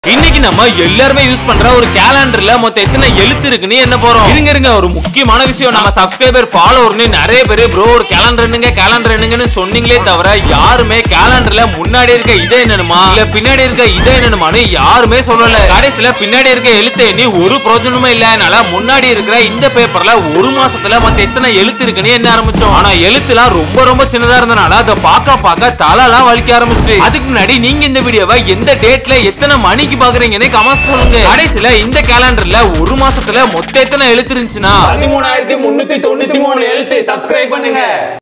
இன்னைக்கு நம்ம எல்லாருமே யூஸ் பண்ற ஒரு கேலண்டர்ல மொத்தம் எத்தனை எழுத்து இருக்குன்னு என்ன போறோம் இருங்க இருங்க ஒரு முக்கியமான விஷயம் நம்ம சப்ஸ்கிரைபர் ஃபாலோவர்னு நிறைய பேரு ப்ரோ ஒரு கேலண்டர் என்னங்க கேலண்டர் என்னங்கன்னு சொன்னீங்களே தவிர யாருமே கேலண்டர்ல முன்னாடி இருக்க இதை என்னனுமா இல்ல பின்னாடி இருக்க இதை என்னனுமான்னு யாருமே சொல்லல கடைசியில பின்னாடி இருக்க எழுத்து எண்ணி ஒரு பிரயோஜனமும் இல்லனால முன்னாடி இருக்கிற இந்த பேப்பர்ல ஒரு மாசத்துல மத்த எத்தனை எழுத்து இருக்குன்னு என்ன ஆரம்பிச்சோம் ஆனா எழுத்துலாம் ரொம்ப ரொம்ப சின்னதா இருந்தனால அதை பார்க்க பார்க்க தலைலாம் வலிக்க ஆரம்பிச்சிட்டு அதுக்கு முன்னாடி நீங்க இந்த வீடியோவை எந்த டேட்ல எத்தனை மணிக்கு பாக்குறீங்கன்னு கமெண்ட் சொல்லுங்க கடைசியில இந்த கேலண்டர்ல ஒரு மாசத்துல மொத்த எத்தனை எழுத்து இருந்துச்சுன்னா பதிமூணாயிரத்தி முன்னூத்தி தொண்ணூத்தி மூணு எழுத்து சப்ஸ்கிரைப் பண்ணுங்க